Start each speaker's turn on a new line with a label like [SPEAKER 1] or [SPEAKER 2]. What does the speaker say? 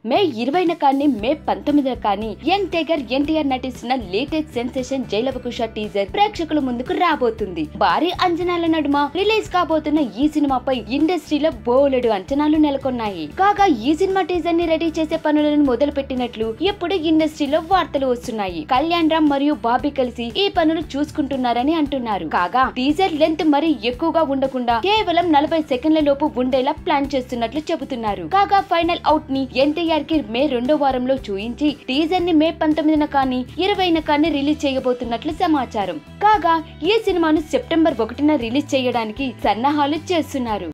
[SPEAKER 1] మే ఇరవైన కానీ మే పంతొమ్మిదిన కానీ యంగ్ టైగర్ ఎన్టీఆర్ నటిస్తున్న లేటెస్ట్ సెన్సేషన్ జైలవకుశ టీజర్ ప్రేక్షకుల ముందుకు రాబోతుంది భారీ అంచనాల నడుమ రిలీజ్ కాబోతున్న ఈ సినిమాపై ఇండస్ట్రీలో బోలెడు అంచనాలు నెలకొన్నాయి కాగా ఈ సినిమా టీజర్ ని రెడీ చేసే పనులను మొదలు పెట్టినట్లు ఎప్పుడు ఇండస్ట్రీలో వార్తలు వస్తున్నాయి కళ్యాణ్ రామ్ మరియు బాబీ కలిసి ఈ పనులు చూసుకుంటున్నారని అంటున్నారు కాగా టీజర్ లెంత్ మరీ ఎక్కువగా ఉండకుండా కేవలం నలభై సెకండ్ల లోపు ఉండేలా ప్లాన్ చేస్తున్నట్లు చెబుతున్నారు కాగా ఫైనల్ అవుట్ ని ఎన్టీఆర్ కి మే రెండో వారంలో చూయించి టీజర్ ని మే పంతొమ్మిదిన కానీ ఇరవైన కానీ రిలీజ్ చేయబోతున్నట్లు సమాచారం కాగా ఈ సినిమాను సెప్టెంబర్ ఒకటిన రిలీజ్ చేయడానికి సన్నాహాలు చేస్తున్నారు